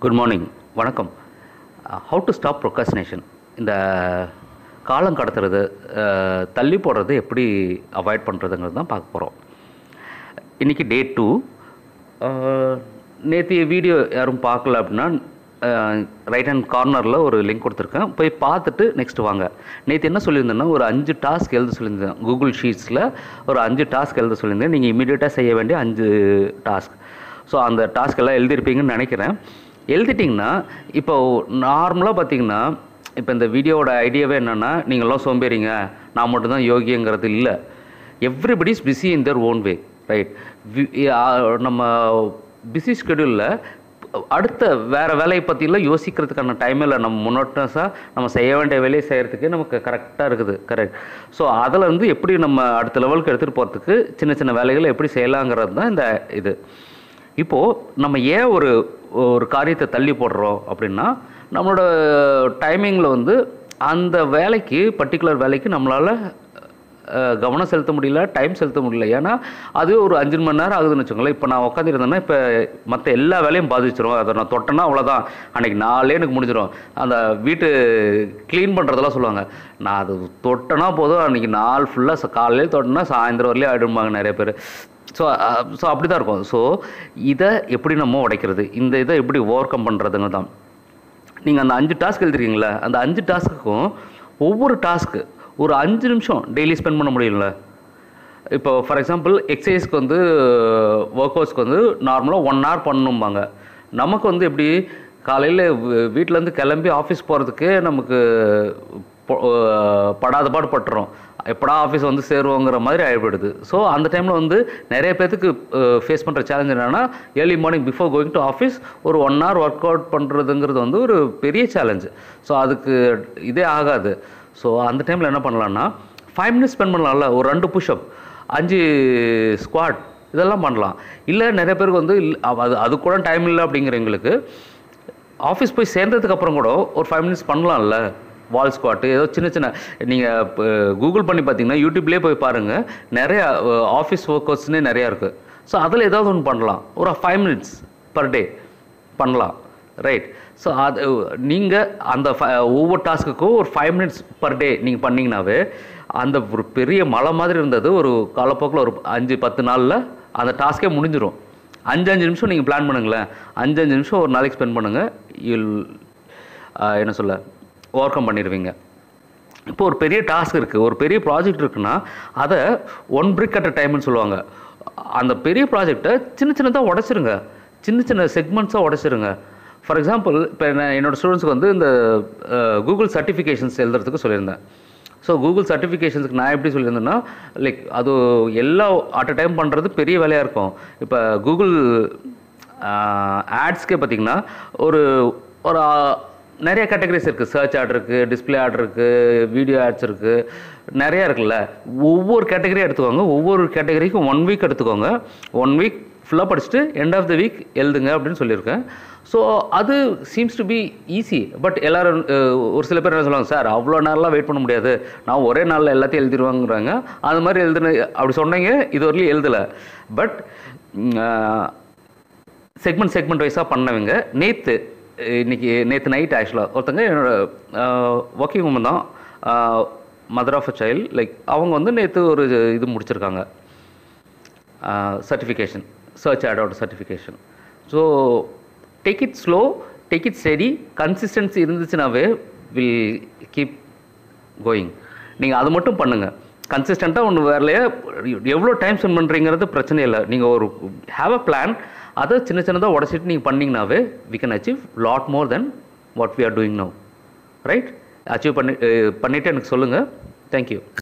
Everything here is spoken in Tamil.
குட் மார்னிங் வணக்கம் ஹவு டு ஸ்டாப் ப்ரொக்காசினேஷன் இந்த காலம் கடத்துறது அஹ், தள்ளி போடுறது எப்படி அவாய்ட் பண்ணுறதுங்கிறது தான் பார்க்க போகிறோம் இன்றைக்கி டே டூ நேற்று வீடியோ யாரும் பார்க்கல அப்படின்னா ரைட் ஹேண்ட் கார்னரில் ஒரு லிங்க் கொடுத்துருக்கேன் போய் பார்த்துட்டு நெக்ஸ்ட் வாங்க நேற்று என்ன சொல்லியிருந்தேன்னா ஒரு அஞ்சு டாஸ்க் எழுத சொல்லியிருந்தேன் கூகுள் ஷீட்ஸில் ஒரு அஞ்சு டாஸ்க் எழுத சொல்லியிருந்தேன் நீங்கள் இமீடியட்டாக செய்ய வேண்டிய அஞ்சு டாஸ்க் ஸோ அந்த டாஸ்க் எல்லாம் எழுதிருப்பீங்கன்னு நினைக்கிறேன் எழுதிட்டிங்கன்னா இப்போ நார்மலாக பார்த்தீங்கன்னா இப்போ இந்த வீடியோவோட ஐடியாவே என்னென்னா நீங்களாம் சோம்பேறிங்க நான் மட்டும்தான் யோகிங்கிறது இல்லை everybody is busy in their own way right நம்ம பிஸி ஸ்கெடியூலில் அடுத்த வேறு வேலையை பற்றிலாம் யோசிக்கிறதுக்கான டைம் இல்லை நம்ம முன்னோட்டஸாக நம்ம செய்ய வேண்டிய வேலையை செய்கிறதுக்கே நமக்கு கரெக்டாக இருக்குது கரெக்ட் ஸோ அதில் இருந்து எப்படி நம்ம அடுத்த லெவலுக்கு எடுத்துகிட்டு போகிறதுக்கு சின்ன சின்ன வேலைகளை எப்படி செய்யலாங்கிறது தான் இந்த இது இப்போது நம்ம ஏன் ஒரு ஒரு காரியத்தை தள்ளி போடுறோம் அப்படின்னா நம்மளோட டைமிங்கில் வந்து அந்த வேலைக்கு பர்டிகுலர் வேலைக்கு நம்மளால் அஹ், கவனம் செலுத்த முடியல டைம் செலுத்த முடியல ஏன்னா அது ஒரு அஞ்சு மணி நேரம் ஆகுதுன்னு வச்சுக்கோங்களேன் இப்போ நான் உட்காந்துருந்தேன்னா இப்போ மற்ற எல்லா வேலையும் பாதிச்சிரும் அதை நான் தொட்டேன்னா அவ்வளோதான் அன்றைக்கி நாளே எனக்கு முடிஞ்சிடும் அந்த வீட்டு க்ளீன் பண்ணுறதெல்லாம் சொல்லுவாங்க நான் அது தொட்டேன்னா போதும் அன்றைக்கி நாள் ஃபுல்லாக காலையிலே தொட்டேன்னா சாயந்தரம் வரலையும் ஆயிடும்பாங்க நிறைய பேர் ஸோ ஸோ அப்படி தான் இருக்கும் ஸோ இதை எப்படி நம்ம உடைக்கிறது இந்த இதை எப்படி ஓவர் கம் பண்ணுறதுங்க தான் நீங்கள் அந்த அஞ்சு டாஸ்க் எழுதிருக்கீங்களா அந்த அஞ்சு டாஸ்க்குக்கும் ஒவ்வொரு டாஸ்க்கு ஒரு அஞ்சு நிமிஷம் டெய்லி ஸ்பெண்ட் பண்ண முடியும்ல இப்போ ஃபார் எக்ஸாம்பிள் எக்ஸசைஸ்க்கு வந்து ஒர்க் அவுட்ஸ்க்கு வந்து நார்மலாக ஒன் ஹவர் பண்ணணும்பாங்க நமக்கு வந்து எப்படி காலையில் வீட்டிலேருந்து கிளம்பி ஆஃபீஸ் போகிறதுக்கே நமக்கு பொ- அஹ் படாத பாடு பட்டுறோம் எப்படா ஆஃபீஸ் வந்து சேருவோங்கிற மாதிரி ஆகிடுது ஸோ அந்த டைமில் வந்து நிறைய பேர்த்துக்கு ஃபேஸ் பண்ணுற சேலஞ்ச் என்னென்னா early morning before going to office ஒரு ஒன் ஹவர் ஒர்க் அவுட் பண்ணுறதுங்கிறது வந்து ஒரு பெரிய சேலஞ்சு ஸோ அதுக்கு இதே ஆகாது ஸோ அந்த டைமில் என்ன பண்ணலான்னா ஃபைவ் மினிட்ஸ் ஸ்பெண்ட் பண்ணலாம்ல ஒரு ரெண்டு புஷ்அப் அஞ்சு ஸ்குவாட் இதெல்லாம் பண்ணலாம் இல்லை நிறைய பேருக்கு வந்து இல்ல- அது அது கூட டைம் இல்லை அப்படிங்கிறவங்களுக்கு ஆஃபீஸ் போய் சேர்ந்ததுக்கு அப்புறம் கூட ஒரு ஃபைவ் மினிட்ஸ் பண்ணலாம்ல வால் ஸ்குவாட்டு ஏதோ சின்ன சின்ன நீங்கள் கூகுள் பண்ணி பார்த்தீங்கன்னா யூடியூப்லேயே போய் பாருங்கள் நிறைய ஆஃபீஸ் ஒர்க் அவுட்ஸ்னே நிறையா இருக்குது ஸோ அதில் ஏதாவது ஒன்று பண்ணலாம் ஒரு ஃபைவ் மினிட்ஸ் பர் டே பண்ணலாம் ரைட் ஸோ அது நீங்கள் அந்த fi- ஒவ்வொரு டாஸ்க்குக்கும் ஒரு ஃபைவ் மினிட்ஸ் பர் டே நீங்கள் பண்ணிங்கனாவே அந்த ஒரு பெரிய மலை மாதிரி இருந்தது ஒரு காலப்போக்கில் ஒரு அஞ்சு பத்து நாளில் அந்த டாஸ்க்கே முடிஞ்சிடும் அஞ்சு அஞ்சு நிமிஷம் நீங்கள் பிளான் பண்ணுங்களேன் அஞ்சு அஞ்சு நிமிஷம் ஒரு நாளைக்கு ஸ்பெண்ட் பண்ணுங்கள் யூல் என்ன சொல்ல ஓவர் கம் பண்ணிடுவீங்க இப்போ ஒரு பெரிய டாஸ்க் இருக்குது ஒரு பெரிய ப்ராஜெக்ட் இருக்குன்னா அதை ஒன் பிரிக் அட் அ டைம்னு சொல்லுவாங்க அந்த பெரிய ப்ராஜெக்டை சின்ன சின்னதாக உடச்சிருங்க சின்ன சின்ன செக்மெண்ட்ஸாக உடச்சிருங்க ஃபார் எக்ஸாம்பிள் இப்போ நான் என்னோடய ஸ்டூடெண்ட்ஸ்க்கு வந்து இந்த கூகுள் சர்டிஃபிகேஷன்ஸ் எழுதுறதுக்கு சொல்லியிருந்தேன் ஸோ கூகுள் சர்டிஃபிகேஷன்ஸ்க்கு நான் எப்படி சொல்லியிருந்தேன்னா லைக் அது எல்லா அட் அ டைம் பண்ணுறது பெரிய வேலையாக இருக்கும் இப்போ கூகுள் ஆட்ஸ்க்கே பார்த்தீங்கன்னா ஒரு ஒரு ஆ, நிறைய கேட்டகரிஸ் இருக்குது சர்ச் ஆட் இருக்குது டிஸ்பிளே ஆட் இருக்குது வீடியோ ஆட்ஸ் இருக்குது நிறையா இருக்குல்ல ஒவ்வொரு கேட்டகரியும் எடுத்துக்கோங்க ஒவ்வொரு கேட்டகரிக்கும் ஒன் வீக் எடுத்துக்கோங்க ஒன் வீக் ஃபுல்லாக படிச்சுட்டு எண்ட் ஆஃப் த வீக் எழுதுங்க அப்படின்னு சொல்லியிருக்கேன் ஸோ அது seems to be easy but எல்லோரும் ஒரு சில பேர் என்ன சொல்லுவாங்க சார் அவ்வளோ நேரம்லாம் வெயிட் பண்ண முடியாது நான் ஒரே நாளில் எல்லாத்தையும் எழுதிடுவாங்கிறாங்க அது மாதிரி எழுதுன அப்படி சொன்னீங்க இது வரலையும் எழுதலை பட் செக்மெண்ட் செக்மெண்ட் வைஸாக பண்ணவங்க நேற்று இன்னைக்கு நேற்று நைட் ஆக்சுவலாக ஒருத்தங்க என்னோட ஒர்க்கிங் உமன் தான் mother of a child like அவங்க வந்து நேற்று ஒரு இது முடிச்சிருக்காங்க சர்டிஃபிகேஷன் சர்ச் ஆடோட certification so take it slow take it steady consistency இருந்துச்சுனாவே வில் கீப் கோயிங் நீங்கள் அது மட்டும் பண்ணுங்கள் கன்சிஸ்டண்ட்டாக ஒன்று வேலையை எவ்வளோ டைம் ஸ்பெண்ட் பண்ணுறீங்கிறது பிரச்சனை இல்லை நீங்கள் ஒரு ஹாவ் அ பிளான் அதை சின்ன சின்னதாக உடச்சிட்டு நீங்கள் பண்ணிங்கனாவே we can achieve lot more then what we are doing now right achieve பண்ணி பண்ணிவிட்டு எனக்கு சொல்லுங்கள் தேங்க்யூ